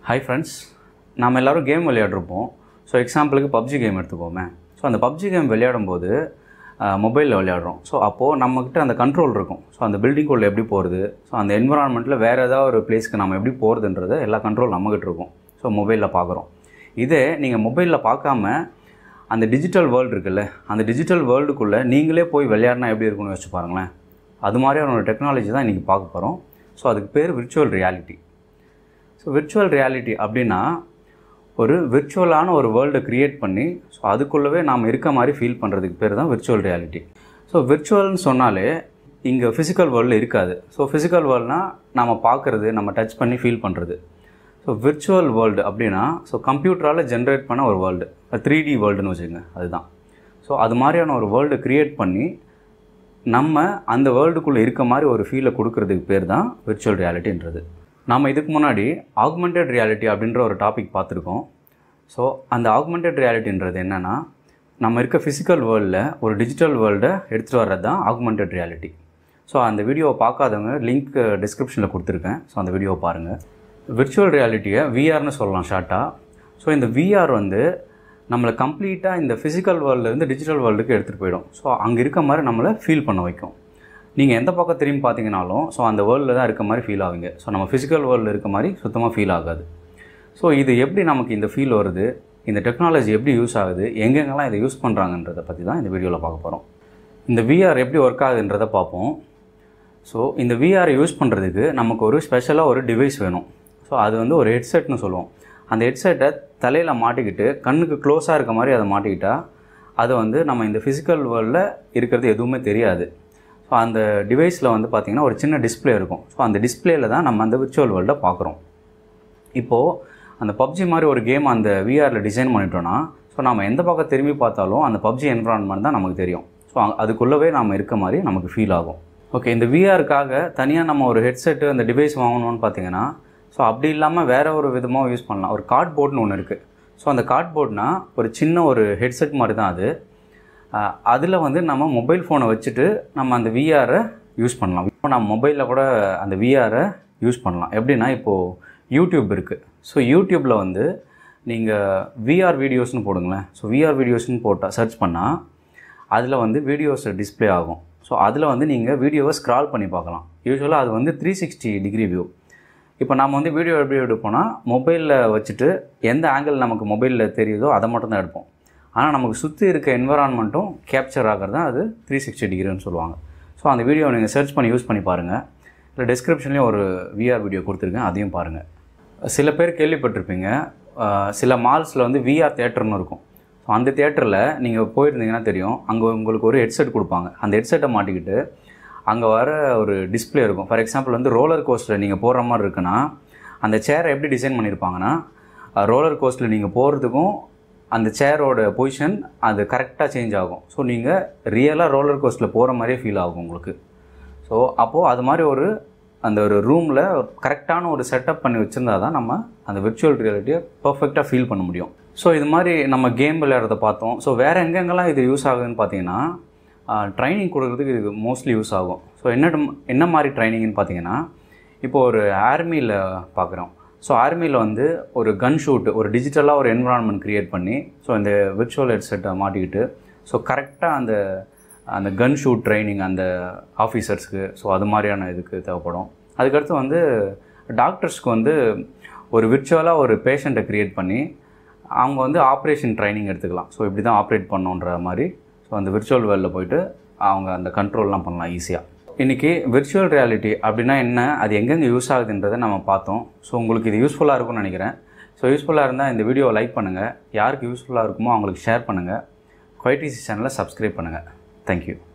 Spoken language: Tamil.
ஹாய் ஃப்ரெண்ட்ஸ் நாம் எல்லோரும் கேம் விளையாடிருப்போம் ஸோ எக்ஸாம்பிளுக்கு பப்ஜி கேம் எடுத்துக்கோமே ஸோ அந்த பப்ஜி கேம் விளையாடும்போது மொபைலில் விளையாடுறோம் ஸோ அப்போது நம்மக்கிட்ட அந்த கண்ட்ரோல் இருக்கும் ஸோ அந்த பில்டிங்குள்ளே எப்படி போகிறது ஸோ அந்த என்விரான்மெண்ட்டில் வேறு ஏதாவது ஒரு பிளேஸ்க்கு நம்ம எப்படி போகிறதுன்றது எல்லா கண்ட்ரோல் நம்மக்கிட்ட இருக்கும் ஸோ மொபைலில் பார்க்குறோம் இதே நீங்கள் மொபைலில் பார்க்காம அந்த டிஜிட்டல் வேர்ல்டு இருக்குல்ல அந்த டிஜிட்டல் வேர்ல்டுக்குள்ளே நீங்களே போய் விளையாடினா எப்படி இருக்கும்னு யோசிச்சு பாருங்களேன் அது மாதிரியான ஒரு டெக்னாலஜி தான் இன்றைக்கி பார்க்க போகிறோம் ஸோ அதுக்கு பேர் virtual reality so virtual reality அப்படின்னா ஒரு விர்ச்சுவலான ஒரு வேர்ல்டை க்ரியேட் பண்ணி ஸோ அதுக்குள்ளவே நாம் இருக்க மாதிரி ஃபீல் பண்ணுறதுக்கு பேர் தான் விர்ச்சுவல் ரியாலிட்டி ஸோ விர்ச்சுவல்னு சொன்னாலே இங்கே ஃபிசிக்கல் வேர்ல்டில் இருக்காது ஸோ ஃபிசிக்கல் வேர்ல்ட்னால் நம்ம பார்க்குறது நம்ம டச் பண்ணி ஃபீல் பண்ணுறது ஸோ விர்ச்சுவல் வேர்ல்டு அப்படின்னா ஸோ கம்ப்யூட்டரால் ஜென்ரேட் பண்ண ஒரு வேர்ல்டு த்ரீ டி வேர்ல்டுன்னு வச்சுக்கோங்க அதுதான் ஸோ அது மாதிரியான ஒரு வேர்ல்டு க்ரியேட் பண்ணி நம்ம அந்த வேர்ல்டுக்குள்ளே இருக்க மாதிரி ஒரு ஃபீலை கொடுக்கறதுக்கு பேர் தான் விர்ச்சுவல் ரியாலிட்டின்றது நம்ம இதுக்கு முன்னாடி ஆக்மெண்டட் ரியாலிட்டி அப்படின்ற ஒரு டாபிக் பார்த்துருக்கோம் ஸோ அந்த ஆக்மெண்டட் ரியாலிட்டின்றது என்னென்னா நம்ம இருக்க ஃபிசிக்கல் வேர்ல்டில் ஒரு டிஜிட்டல் வேர்ல்டை எடுத்துகிட்டு வர்றது தான் ஆக்மெண்டட் ரியாலிட்டி ஸோ அந்த வீடியோவை பார்க்காதவங்க லிங்க் டிஸ்கிரிப்ஷனில் கொடுத்துருக்கேன் ஸோ அந்த வீடியோவை பாருங்கள் விர்ச்சுவல் ரியாலிட்டியை விஆர்னு சொல்லலாம் ஷார்ட்டாக ஸோ இந்த விஆர் வந்து நம்மளை கம்ப்ளீட்டாக இந்த ஃபிசிக்கல் வேர்ல்டுலேருந்து டிஜிட்டல் வேர்ல்டுக்கு எடுத்துகிட்டு போயிடும் ஸோ அங்கே இருக்க மாதிரி நம்மளை ஃபீல் பண்ண வைக்கும் நீங்கள் எந்த பக்கம் திரும்பி பார்த்தீங்கனாலும் ஸோ அந்த வேர்ல்டில் தான் இருக்க மாதிரி ஃபீல் ஆவீங்க ஸோ நம்ம ஃபிசிக்கல் வேர்ல்டில் இருக்க மாதிரி சுத்தமாக ஃபீல் ஆகாது ஸோ இது எப்படி நமக்கு இந்த ஃபீல் வருது இந்த டெக்னாலஜி எப்படி யூஸ் ஆகுது எங்கெங்கெல்லாம் இதை யூஸ் பண்ணுறாங்கன்றதை பற்றி தான் இந்த வீடியோவில் பார்க்க போகிறோம் இந்த விஆர் எப்படி ஒர்க் ஆகுதுன்றதை பார்ப்போம் ஸோ இந்த விஆரை யூஸ் பண்ணுறதுக்கு நமக்கு ஒரு ஸ்பெஷலாக ஒரு டிவைஸ் வேணும் ஸோ அது வந்து ஒரு ஹெட்செட்னு சொல்லுவோம் அந்த ஹெட்செட்டை தலையில் மாட்டிக்கிட்டு கண்ணுக்கு க்ளோஸாக இருக்க மாதிரி அதை மாட்டிக்கிட்டால் அது வந்து நம்ம இந்த ஃபிசிக்கல் வேர்ல்டில் இருக்கிறது எதுவுமே தெரியாது ஸோ அந்த டிவைஸில் வந்து பார்த்திங்கன்னா ஒரு சின்ன டிஸ்பிளே இருக்கும் ஸோ அந்த டிஸ்பிளேயில் தான் நம்ம அந்த விர்ச்சுவல் வேர்ல்டை பார்க்குறோம் இப்போது அந்த பப்ஜி மாதிரி ஒரு கேம் அந்த விஆரில் டிசைன் பண்ணிட்டோன்னா ஸோ நம்ம எந்த பக்கம் திரும்பி பார்த்தாலும் அந்த பப்ஜி என்வரான்மெண்ட் தான் நமக்கு தெரியும் ஸோ அதுக்குள்ளவே நம்ம இருக்க மாதிரி நமக்கு ஃபீல் ஆகும் ஓகே இந்த விஆருக்காக தனியாக நம்ம ஒரு ஹெட்செட்டு அந்த டிவைஸ் வாங்கணும்னு பார்த்தீங்கன்னா ஸோ அப்படி இல்லாமல் வேறு ஒரு விதமாக யூஸ் பண்ணலாம் ஒரு கார்ட்போர்ட்னு ஒன்று இருக்குது ஸோ அந்த கார்ட்போர்ட்னால் ஒரு சின்ன ஒரு ஹெட்செட் மாதிரி தான் அது அதில் வந்து நம்ம மொபைல் ஃபோனை வச்சுட்டு நம்ம அந்த விஆரை யூஸ் பண்ணலாம் இப்போ நம்ம மொபைலில் கூட அந்த விஆரை யூஸ் பண்ணலாம் எப்படின்னா இப்போது யூடியூப் இருக்குது ஸோ யூடியூப்பில் வந்து நீங்கள் விஆர் வீடியோஸ்னு போடுங்களேன் ஸோ விஆர் வீடியோஸ்னு போட்டால் சர்ச் பண்ணால் அதில் வந்து வீடியோஸ் டிஸ்பிளே ஆகும் ஸோ அதில் வந்து நீங்கள் வீடியோவை ஸ்க்ரால் பண்ணி பார்க்கலாம் யூஸ்வலாக அது வந்து த்ரீ சிக்ஸ்டி டிகிரி வியூ இப்போ நம்ம வந்து வீடியோ எப்படி எடுப்போம்னா மொபைலில் வச்சுட்டு எந்த ஆங்கிள் நமக்கு மொபைலில் தெரியுதோ அதை மட்டும் தான் எடுப்போம் ஆனால் நமக்கு சுற்றி இருக்க என்வரான்மெண்ட்டும் கேப்சர் ஆகிறது தான் அது த்ரீ சிக்ஸ்டி டிகிரின்னு சொல்லுவாங்க ஸோ அந்த வீடியோ நீங்கள் சர்ச் பண்ணி யூஸ் பண்ணி பாருங்கள் இல்லை டிஸ்கிரிப்ஷன்லேயும் ஒரு விஆர் வீடியோ கொடுத்துருக்கேன் அதையும் பாருங்கள் சில பேர் கேள்விப்பட்டிருப்பீங்க சில மால்ஸில் வந்து விஆர் தேட்டர்னு இருக்கும் ஸோ அந்த தேட்டரில் நீங்கள் போயிருந்தீங்கன்னா தெரியும் அங்கே உங்களுக்கு ஒரு ஹெட்செட் கொடுப்பாங்க அந்த ஹெட்செட்டை மாட்டிக்கிட்டு அங்கே வர ஒரு டிஸ்பிளே இருக்கும் ஃபார் எக்ஸாம்பிள் வந்து ரோலர் கோஸ்ட்டில் நீங்கள் போடுற மாதிரி இருக்குன்னா அந்த சேரை எப்படி டிசைன் பண்ணியிருப்பாங்கன்னா ரோலர் கோஸ்ட்டில் நீங்கள் போகிறதுக்கும் அந்த சேரோட பொசிஷன் அது கரெக்டாக சேஞ்ச் ஆகும் ஸோ நீங்கள் ரியலாக ரோலர் கோஸ்ட்டில் போகிற மாதிரியே ஃபீல் ஆகும் உங்களுக்கு ஸோ அப்போது அது மாதிரி ஒரு அந்த ஒரு ரூமில் கரெக்டான ஒரு செட்டப் பண்ணி வச்சுருந்தா தான் நம்ம அந்த விர்ச்சுவல் ரியாலிட்டியை பர்ஃபெக்டாக ஃபீல் பண்ண முடியும் ஸோ இது மாதிரி நம்ம கேம் விளையாடுறத பார்த்தோம் ஸோ வேறு எங்கெங்கெல்லாம் இது யூஸ் ஆகுதுன்னு பார்த்தீங்கன்னா ட்ரைனிங் கொடுக்குறதுக்கு இது மோஸ்ட்லி யூஸ் ஆகும் ஸோ என்ன என்ன மாதிரி ட்ரைனிங்னு பார்த்தீங்கன்னா இப்போது ஒரு ஆர்மியில் பார்க்குறோம் ஸோ ஆர்மியில் வந்து ஒரு கன் ஷூட் ஒரு டிஜிட்டலாக ஒரு என்விரான்மெண்ட் க்ரியேட் பண்ணி ஸோ இந்த விர்ச்சுவல் ஹெட்செட்டை மாட்டிக்கிட்டு ஸோ கரெக்டாக அந்த அந்த கன் ஷூட் ட்ரைனிங் அந்த ஆஃபீஸர்ஸ்க்கு ஸோ அது மாதிரியான இதுக்கு தேவைப்படும் அதுக்கடுத்து வந்து டாக்டர்ஸ்க்கு வந்து ஒரு விர்ச்சுவலாக ஒரு பேஷண்ட்டை க்ரியேட் பண்ணி அவங்க வந்து ஆப்ரேஷன் ட்ரைனிங் எடுத்துக்கலாம் ஸோ இப்படி தான் ஆப்ரேட் பண்ணோன்ற மாதிரி ஸோ அந்த விர்ச்சுவல் வேர்ல்டில் போயிட்டு அவங்க அந்த கண்ட்ரோல்லாம் பண்ணலாம் ஈஸியாக இன்றைக்கி விர்ச்சுவல் ரியாலிட்டி அப்படின்னா என்ன அது எங்கெங்கே யூஸ் ஆகுதுன்றதை நம்ம பார்த்தோம் ஸோ உங்களுக்கு இது யூஸ்ஃபுல்லாக இருக்கும்னு நினைக்கிறேன் ஸோ யூஸ்ஃபுல்லாக இருந்தால் இந்த வீடியோவை லைக் பண்ணுங்கள் யாருக்கு யூஸ்ஃபுல்லாக இருக்குமோ அவங்களுக்கு ஷேர் பண்ணுங்கள் குவைடிசி சேனலை சப்ஸ்கிரைப் பண்ணுங்கள் தேங்க்யூ